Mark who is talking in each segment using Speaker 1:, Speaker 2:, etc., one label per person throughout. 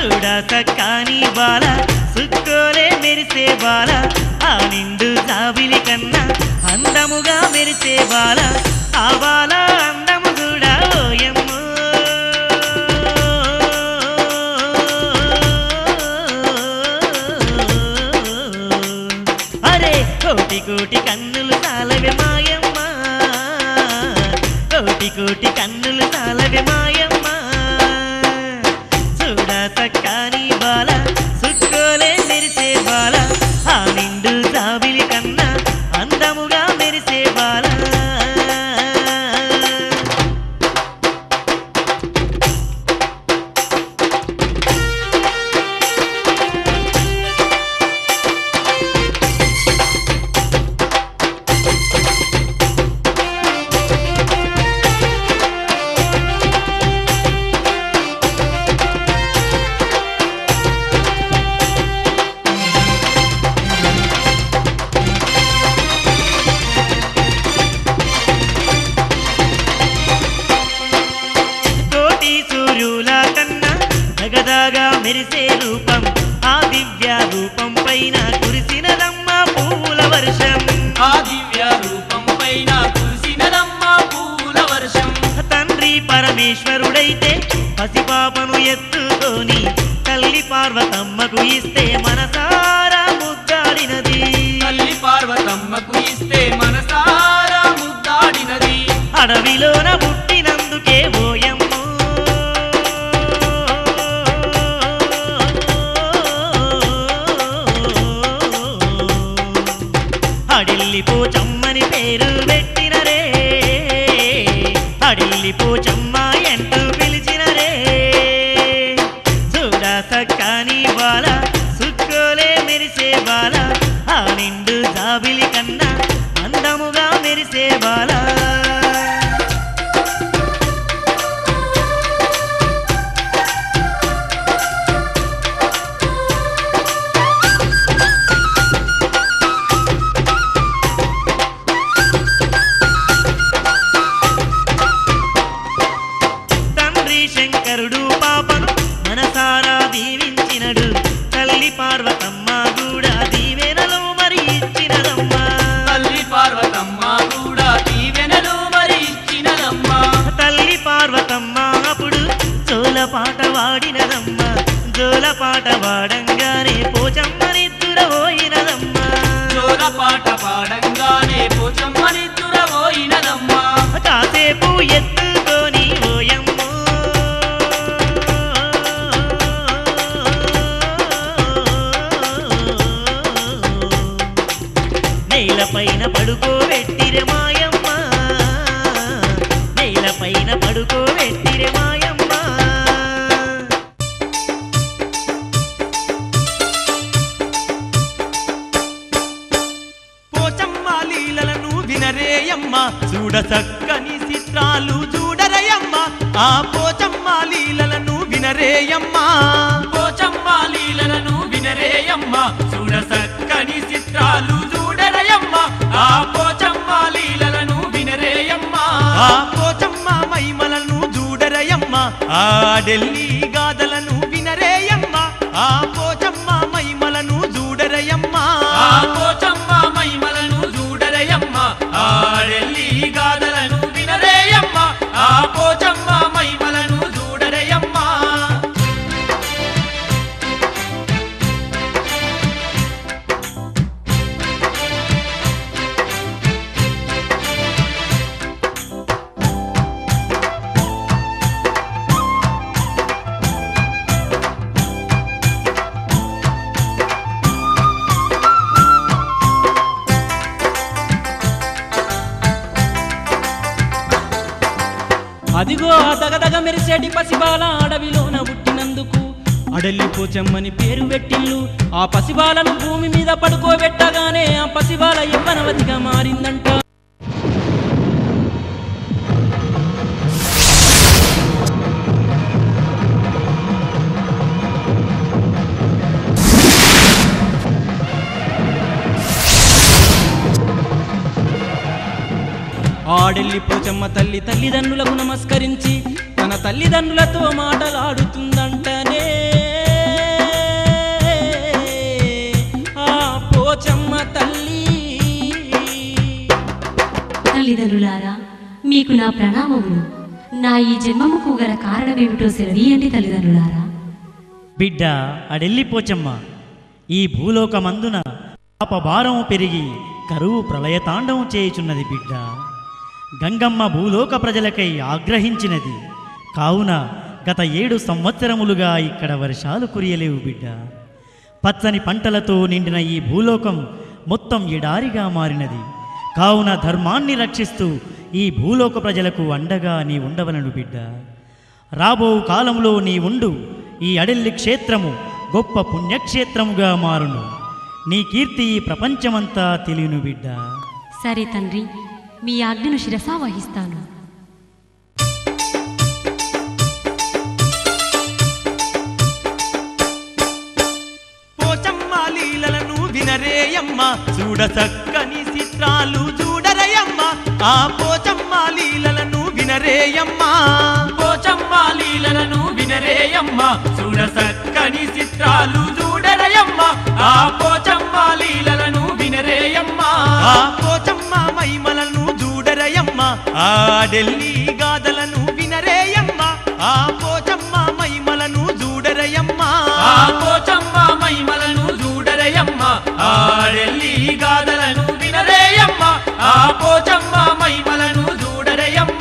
Speaker 1: చూడ సక్కాని బాల సుక్కోలే మెరిసే బాల ఆ నిండు జాబిలి కన్నా అందముగా మెరిసే బాల ఆ బాల అందము కూడా ఓయమ్మో అరే కోటి కోటి కన్నులు చాలవే మాయమ్మ కోటి కోటి కన్నులు చాలవే మాయమ్మ చూడ సక్కాని బాల సుక్కోలే మెరిసే బాల ఆ నిండు జాబిలి కన్నా అందముగా మెరిసే బాల కోటి సూర్యుల కన్నా జగదాగా మెరిసే రూపం ఆ దివ్య రూపం పైన కురిసినదమ్మ పూల వర్షం
Speaker 2: ఆ దివ్య రూపం పైన కురిసినదమ్మ పూల వర్షం
Speaker 1: తండ్రి పరమేశ్వరుడైతే పసిపాపను ఎత్తుకొని తల్లి పార్వతమ్మకు ఇస్తే మనసారా ముద్దాడినది
Speaker 2: తల్లి పార్వతమ్మకు ఇస్తే మనసారా ముద్దాడినది
Speaker 1: అడవిలోన పుట్టినందుకే ఓయమ్మో అడిల్లి పోచమ్మని పేరు పెట్టినరే అడిల్లి పోచమ్మ ఎంటూ పిలిచినరే చూడ సక్కాని బాల సుక్కోలే మెరిసే బాల ఆ నిండు జాబిలి కన్నా అందముగా మెరిసే బాల తండ్రి శంకరుడు పాపను మనసారా దీవించినడు తల్లి పార్వతమ్మ కూడా దీవెనలు మరి ఇచ్చినదమ్మా
Speaker 2: తల్లి పార్వతమ్మ కూడా దీవెనలు మరి ఇచ్చినదమ్మ
Speaker 1: తల్లి పార్వతమ్మ అప్పుడు జోల పాట వాడినదమ్మ జోల పాట వాడంగానే పోచమ్మనిద్దుర పోయినదమ్మా
Speaker 2: జోల పాట పాడంగానే పోచమ్మని దురబోయినదమ్మ
Speaker 1: కాసేపు ఎత్తుకొని ఓయమ్మో నేలపైన పడుకోబెట్టిరే మాయమ్మ నేలపైన పడుకోబెట్టిరే మాయమ్మ
Speaker 3: పోచమ్మ లీలలను వినరేయమ్మ చూడ చక్కని చిత్రాలు చూడరయమ్మ ఆ పోచమ్మ లీలలను వినరేయమ్మ
Speaker 2: పోచమ్మ లీలలను వినరేయమ్మ చూడ చక్కని చిత్రాలు చూడరయమ్మ ఆ పోచమ్మ లీలలను వినరేయమ్మ
Speaker 3: ఆ పోచమ్మ మైమలను చూడరయమ్మ ఆ ఢిల్లీ గాథలను వినరేయమ్మ ఆ పోచమ్మ మైమలను చూడరయమ్మ
Speaker 2: ఆ పోచమ్మ మహిమలను చూడరయమ్మ ఆ రెల్లి గాథలను వినరేయమ్మ ఆ పోచమ్మ మహిమలను చూడరయమ్మ
Speaker 4: అదిగో ఆ దగదగ మెరిసేటి పసిబాల అడవిలోన పుట్టినందుకు అడల్లి పోచమ్మని పేరు పెట్టిల్లు ఆ పసిబాలను భూమి మీద పడుకోబెట్టగానే ఆ పసిబాల యవ్వనవతిగా మారిందంట ఆడెల్లి పోచమ్మ తల్లి తల్లిదండ్రులకు నమస్కరించి తన తల్లిదండ్రులతో మాటలాడుతుందంటనే
Speaker 5: మీకు నా ప్రణామములు నా ఈ జన్మముకు గల కారణమేమిటో సెలవీయండి తల్లిదండ్రులారా
Speaker 1: బిడ్డ అడెల్లిపోచమ్మ ఈ భూలోకమందున పాపభారం పెరిగి కరువు ప్రళయతాండవం చేయుచున్నది బిడ్డ గంగమ్మ భూలోక ప్రజలకై ఆగ్రహించినది కావున గత ఏడు సంవత్సరములుగా ఇక్కడ వర్షాలు కురియలేవు బిడ్డ పచ్చని పంటలతో నిండిన ఈ భూలోకం మొత్తం ఎడారిగా మారినది కావున ధర్మాన్ని రక్షిస్తూ ఈ భూలోక ప్రజలకు అండగా నీ ఉండవలను బిడ్డ రాబో కాలంలో నీ ఉండు ఈ అడెల్లి క్షేత్రము గొప్ప పుణ్యక్షేత్రముగా మారును నీ కీర్తి ఈ ప్రపంచమంతా తెలియను బిడ్డ
Speaker 5: సరే తండ్రి మీ ఆజ్ఞను శిరసా వహిస్తాను
Speaker 3: పోచమ్మ లీలలను వినరేయమ్మ చూడ చక్కని చిత్రాలు చూడరయమ్మ ఆ పోచమ్మ లీలలను వినరేయమ్మ
Speaker 2: పోచమ్మ లీలలను వినరేయమ్మ చూడ చక్కని చిత్రాలు చూడరయమ్మ ఆ పోచమ్మ లీలలను వినరేయమ్మ
Speaker 3: ఆ పోచమ్మ మైమలను చూడరయమ్మ ఆ ఢిల్లీ గాథలను వినరేయమ్మ ఆ పోచమ్మ మైమలను చూడరయమ్మ
Speaker 2: ఆ పోచమ్మ మహిమలను చూడరయమ్మ ఆ ఢిల్లీ గాథలను వినరేయమ్మ ఆ పోచమ్మ మహిమలను చూడరయమ్మ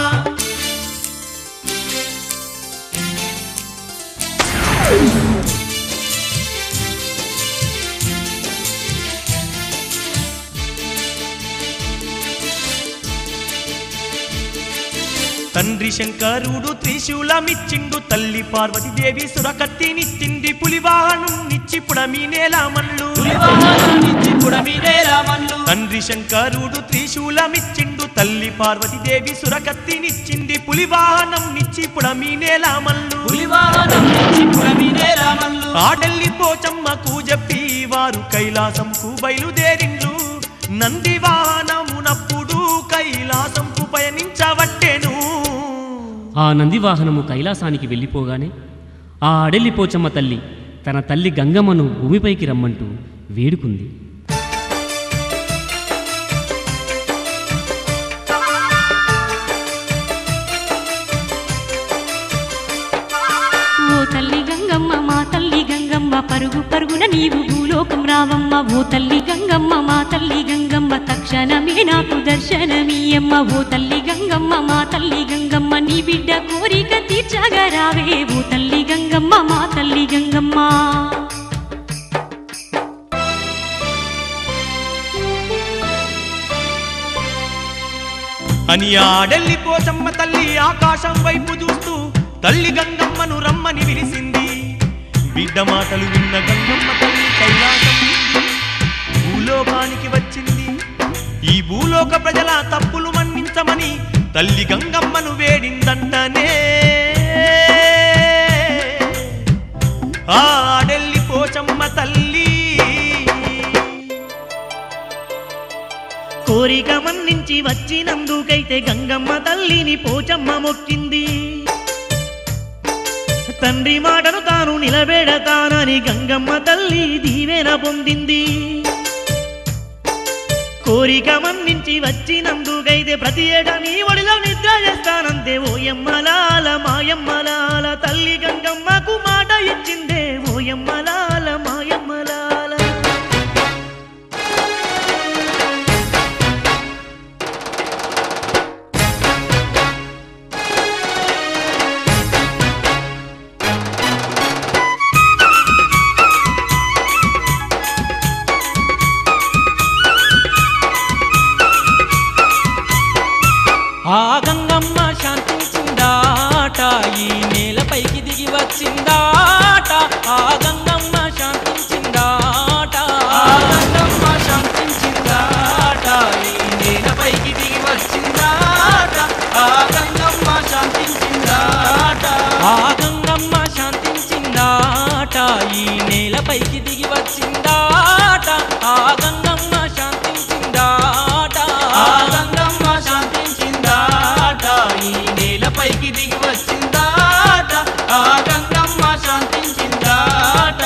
Speaker 3: తండ్రి శంకరుడు త్రిశూలమిచ్చిండు తల్లి పార్వతీదేవి సురకత్తినిచ్చింది పులివాహనం నిచ్చి పుడమి నేలమల్లు
Speaker 2: పులివాహనాన్నిచ్చి పుడమిదే రామన్లు
Speaker 3: తండ్రి శంకరుడు త్రిశూలమిచ్చిండు తల్లి పార్వతీదేవి సురకత్తినిచ్చింది పులివాహనం నిచ్చి పుడమి నేలమల్లు
Speaker 2: పులివాహనాన్నిచ్చి పుడమిదే రామన్లు
Speaker 3: ఆడల్లి పోచమ్మకు చెప్పి వారు కైలాసంకు బయలుదేరిండ్రు నంది వాహనమునప్పుడు కైలాసంకు పయనించవట్టెను
Speaker 6: ఆ నంది వాహనము కైలాసానికి వెళ్ళిపోగానే ఆ అడెల్లి పోచమ్మ తల్లి తన తల్లి గంగమ్మను భూమిపైకి రమ్మంటూ వేడుకుంది
Speaker 5: ఓ తల్లి గంగమ్మ మా తల్లి గంగమ్మ పరుగు పరుగున నీవు భూలోకం రావమ్మ ఓ తల్లి గంగమ్మ మా తల్లి గంగమ్మ తక్షణమే నాకు దర్శనమీయమ్మ ఓ తల్లి గంగమ్మ మా తల్లి గంగమ్మ నీ బిడ్డ కోరిక తీర్చగా రావే ఓ తల్లి గంగమ్మ మా తల్లి గంగమ్మ
Speaker 3: అని ఆడల్లి పోచమ్మ తల్లి ఆకాశం వైపు చూస్తూ తల్లి గంగమ్మను రమ్మని పిలిచింది బిడ్డ మాటలు విన్న గంగమ్మ తల్లి కైలాసం నుండి భూలోకానికి వచ్చింది ఈ భూలోక ప్రజల తప్పులు మన్నించమని తల్లి గంగమ్మను వేడిందంటనే ఆ ఆడెల్లి పోచమ్మ తల్లి
Speaker 1: కోరిక మన్నించి వచ్చినందుకైతే గంగమ్మ తల్లిని పోచమ్మ మొక్కింది తండ్రి మాటను తాను నిలబెడతానని గంగమ్మ తల్లి దీవెన పొందింది కోరిక మన్నించి వచ్చినందుకైతే ప్రతి ఏటా నీ ఒడిలో నిద్ర చేస్తానంతే ఓయమ్మలాల మాయమ్మలాల తల్లి గంగమ్మకు మాట ఇచ్చిందే ఓయమ్మలాల మాయమ్మలాల
Speaker 4: ఆ గంగమ్మ శాంతించిందాట ఈ నేలపైకి దిగి వచ్చిందాట ఆ గంగమ్మ శాంతించిందాట
Speaker 2: ఆ గంగమ్మ శాంతించిందాట ఈ నేలపైకి దిగి వచ్చిందాట ఆ గంగమ్మ శాంతించిందాట
Speaker 4: ఆ గంగమ్మ శాంతించిందాట ఈ నేలపైకి దిగి వచ్చిందాట ఆ గంగమ్మ శాంతించిందాట
Speaker 2: ఆ గంగమ్మ శాంతించిందాట ఈ నేలపైకి దిగి వచ్చిందాట ఆ గంగమ్మ శాంతించిందాట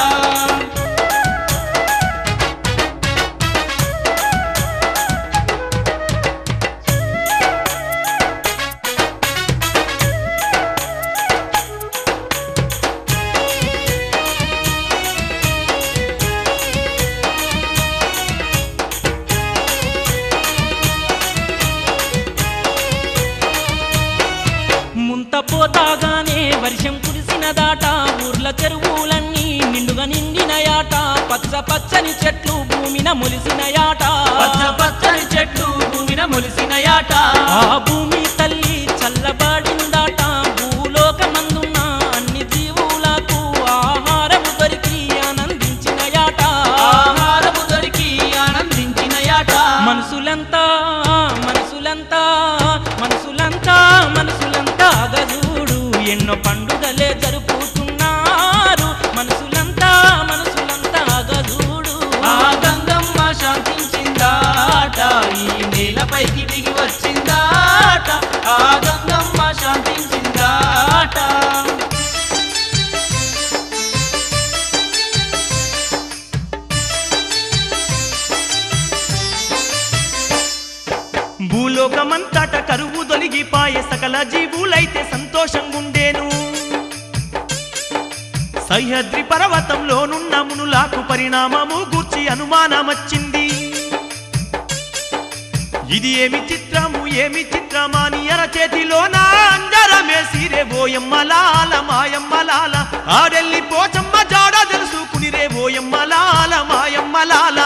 Speaker 4: నిండినాయాట ఊర్ల చెరువులన్నీ నిండుగా నిండినయాట పచ్చ పచ్చని చెట్లు భూమిన మొలిసినయాట
Speaker 2: పచ్చ పచ్చని చెట్లు భూమిన మొలిసినయాట
Speaker 4: ఆ భూమి తల్లి చల్లబడిందాట భూలోకమందున్న అన్ని జీవులకు ఆహారము దొరికి ఆనందించినయాట
Speaker 2: ఆహారము దొరికి ఆనందించినయాట
Speaker 4: మనసులంతా మనసులంతా మనసులంతా మనసులంతా గజూడు ఎన్నో పండుగలే జరుపుతున్నారు మనసులంతా మనసులంతా గజూడు
Speaker 2: ఆ గంగమ్మ శాంతించిందాట ఈ నేలపైకి దిగి వచ్చిందాట ఆ గంగమ్మ శాంతించిందాట
Speaker 3: భూలోకమంతట కరువు దొలిగిపాయే సకల జీవులైతే సంతోషంగుండేను సహ్యాద్రి పర్వతంలోనున్న మునులాకు పరిణామము గూర్చి అనుమానమచ్చింది ఇది ఏమి చిత్రము ఏమి చిత్రమాని అరచేతిలోన అంజరమేసిరే ఓయమ్మలాల మాయమ్మలాల ఆడెల్లి పోచమ్మ జాడ తెలుసుకునిరే ఓయమ్మలాల మాయమ్మలాల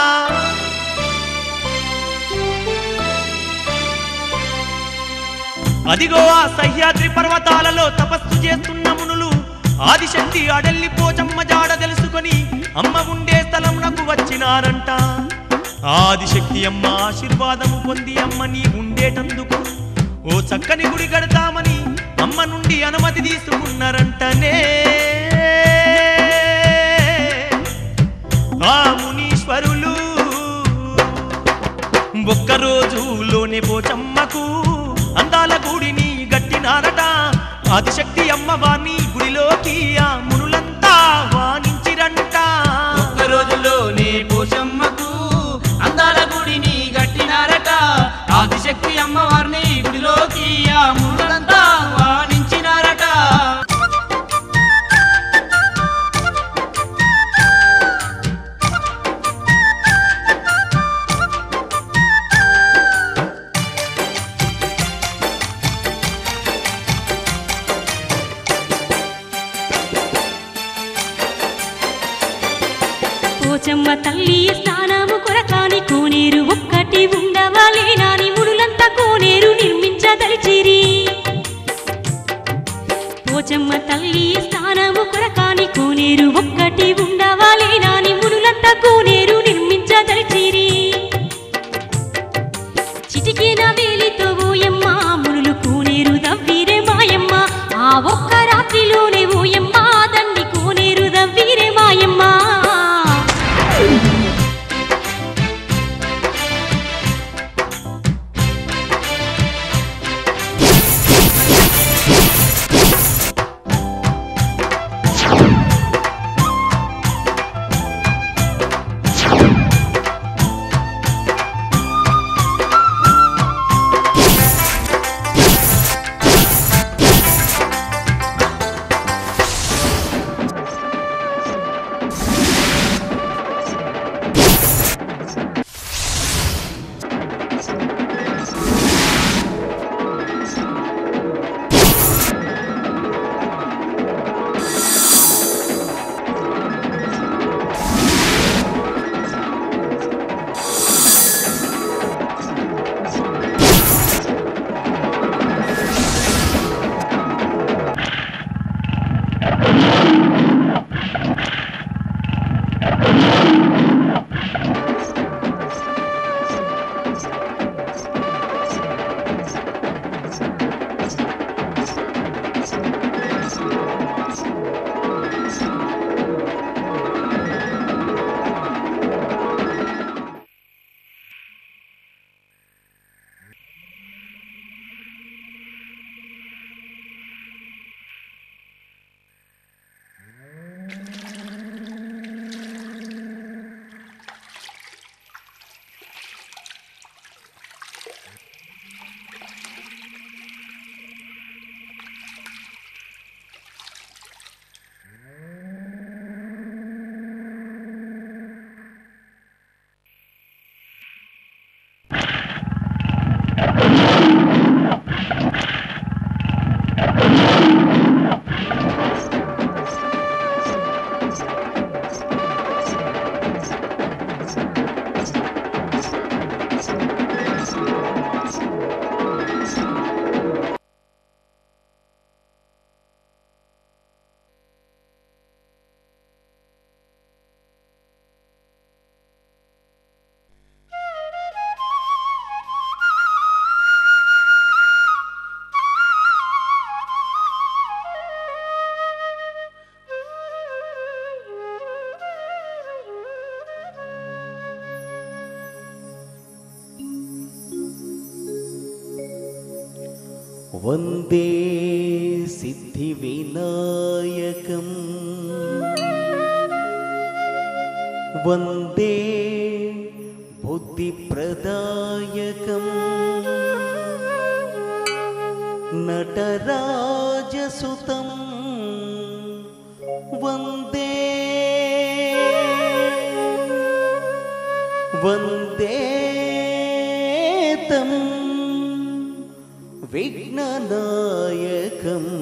Speaker 3: అదిగో ఆ సహ్యాద్రి పర్వతాలలో తపస్సు చేస్తున్న మునులు ఆదిశక్తి అడల్లి పోచమ్మ జాడ తెలుసుకొని అమ్మ ఉండే స్థలమునకు వచ్చినారంట ఆదిశక్తి అమ్మ ఆశీర్వాదము పొంది అమ్మ నీ ఉండేటందుకు ఓ చక్కని గుడి కడతామని అమ్మ నుండి అనుమతి తీసుకున్నారంటనే ఆ మునీశ్వరులు ఒక్క రోజులోనే పోచమ్మకు అందాల గుడిని గట్టినారట ఆదిశక్తి అమ్మవారిని గుడిలోకి ఆ మునులంతా వాణించిరంట
Speaker 2: ఒక్క రోజులోనే పోషమ్మకు అందాల గుడిని గట్టినారట ఆదిశక్తి అమ్మవారిని గుడిలోకి ఆ మూలంతా వాణించినారట
Speaker 5: పోచమ్మ తల్లి స్నానము కొరకాని కోనేరు ఒక్కటి ఉండవాలేనాని మునులంతా కోనేరు నిర్మించదలిచిరి పోచమ్మ తల్లి స్నానము కొరకాని కోనేరు ఒక్కటి ఉండవాలేనాని మునులంతా కోనేరు నిర్మించదలిచిరి చిటికిన వేలితో ఓయమ్మ మునులు కోనేరు దవ్వీరే మాయమ్మ ఆ ఒక్క రాత్రిలోనే ఓయమ్మ దండి కోనేరు దవ్వీరే మాయమ్మ
Speaker 7: వందే సిద్ధివినాయకం వందే బుద్ధిప్రదాయకం నటరాజసుతం వందే వందే తం విఘ్ననాయకం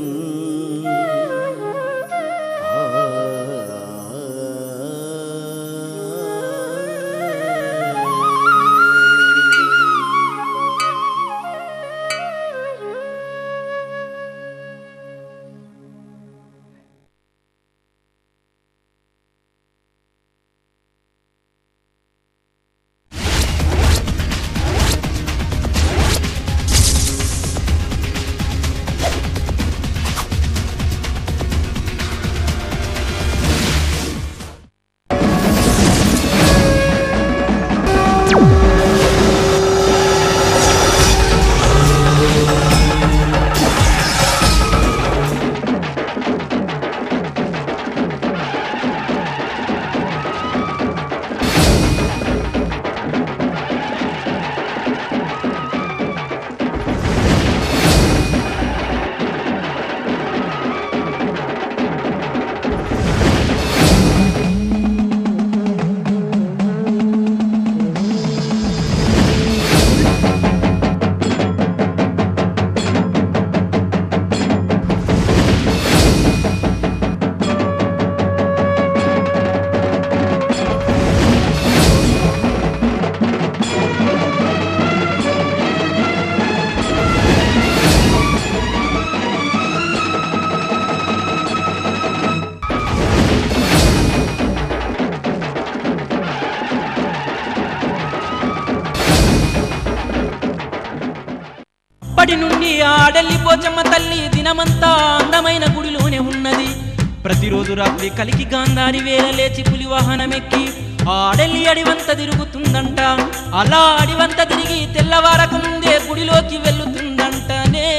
Speaker 4: అప్పటి నుండి ఆడల్లి పోచమ్మ తల్లి దినమంతా అందమైన గుడిలోనే ఉన్నది ప్రతిరోజు రాత్రి కలికి గాంధారి వేల లేచి పులి వాహనమెక్కి ఆ ఆడల్లి అడివంత తిరుగుతుందంట అలా అడివంత తిరిగి తెల్లవారక ముందే గుడిలోకి వెళ్ళుతుందంటనే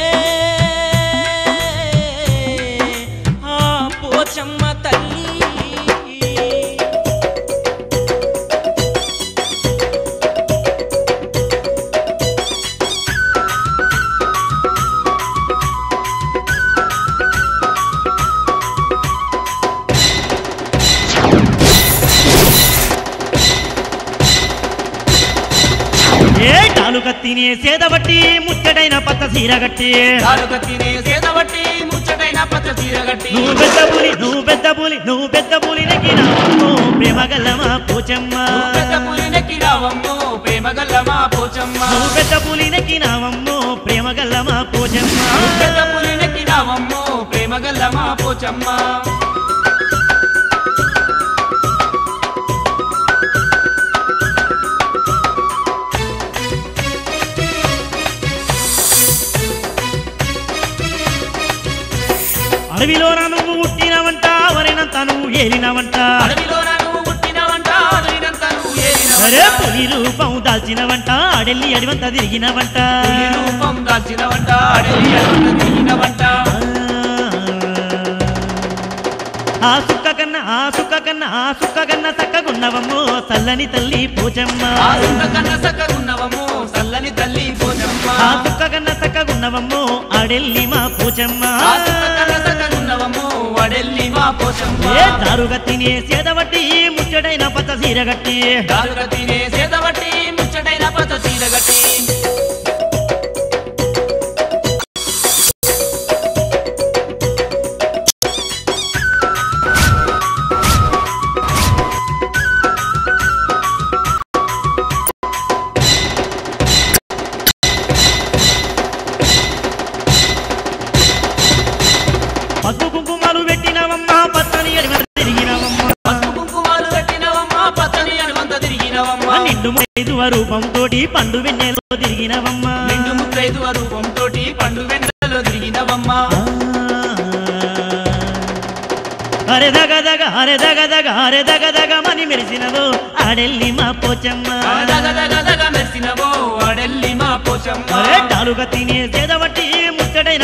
Speaker 4: ఆ పోచమ్మ తల్లి
Speaker 1: ఏ టాలుక తినే సేదబట్టి ముచ్చటైన పత్త సీరగట్టి
Speaker 2: కాలుక తినే సేదవట్టి ముచ్చటైన పచ్చ చీరగట్టి
Speaker 1: నువ్వు పెద్ద పులి నువ్వు పెద్ద పులి నువ్వు పెద్ద పులి నెక్కినావు ప్రేమ గల్లమా పోచమ్మ
Speaker 2: నువ్వు పెద్ద పులి నెక్కినావమ్మో ప్రేమ గల్లమా పోచమ్మ
Speaker 1: నువ్వు పెద్ద పులి నెక్కినావమ్మో ప్రేమ గల్లమా పోచమ్మ
Speaker 2: నువ్వు పెద్ద పులి నెక్కినావమ్మో ప్రేమ గల్లమా పోచమ్మ
Speaker 1: అడవిలోన నువ్వు పుట్టినవంట వరినంత నువ్వు ఏలినవంట
Speaker 2: అడవిలోన నువ్వు పుట్టినవంట అడవినంత నువ్వు
Speaker 1: అరే
Speaker 2: ఏలినవంట
Speaker 1: పులి రూపం దాల్చినవంట అడెల్లి అడివంత తిరిగినవంట
Speaker 2: పులి రూపం దాల్చినవంట అడవి అడవంత తిరిగినవంట
Speaker 1: ఆ సుక్క కన్నా ఆ సుక్క కన్నా ఆ సుక్క కన్నా చక్కగున్నవమ్మో చల్లని తల్లి పూజమ్మ
Speaker 2: ఆ సుక్క కన్న సక్కగున్నవమ్మో సల్లని తల్లి పోచమ్మ
Speaker 1: ఆ సుక్క కన్నా చక్కగున్నవమ్మో అడెల్లి మా పూజమ్మ
Speaker 2: ఆ సుక్క కన్న సక్కగున్నవమ్మో వడెల్లి మా పోచమ్మ
Speaker 1: ఏ దారుగా తినే సేదవట్టి ముచ్చటైన పచ్చ సీరగట్టి
Speaker 2: దారుగా తినే సేదవట్టి ముచ్చటైన పచ్చ చీరగట్టి
Speaker 1: పసుపు కుంకుమలు పెట్టినవమ్మ పచ్చని అడివంత తిరిగినవమ్మ
Speaker 2: పసుపు కుంకుమాలు పెట్టినవమ్మా పచ్చని అనువంత తిరిగినవమ్మా
Speaker 1: నిండు ఐదు రూపం తోటి పండు వెన్నెలో తిరిగినవమ్మ
Speaker 2: నిండు ముత్తైదు రూపం తోటి పండు వెన్నెలలో తిరిగినవమ్మా
Speaker 1: అరే దగ దగ అరే దగ దగ అరే దగ దగ మని మెరిసినదో ఆడెల్లి మా పోచమ్మ
Speaker 2: దగ దగ దగ మెరిసినవో వాడెల్లి మా పోచమ్మ
Speaker 1: అరే డాలుగా తినే సేదవట్టి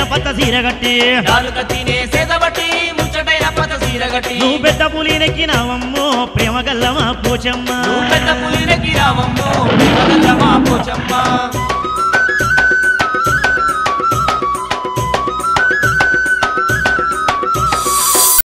Speaker 1: పచ్చ సీరగట్టి
Speaker 2: నాలుక తినే సేదబట్టి ముచ్చటైన పత సీరగట్టి
Speaker 1: నువ్వు పెద్ద పులినెక్కినావమ్మో ప్రేమ గల్లమా పోచమ్మ
Speaker 2: నువ్వు పెద్ద పులినకి రావమ్మో ప్రేమగల్లమా పోచమ్మ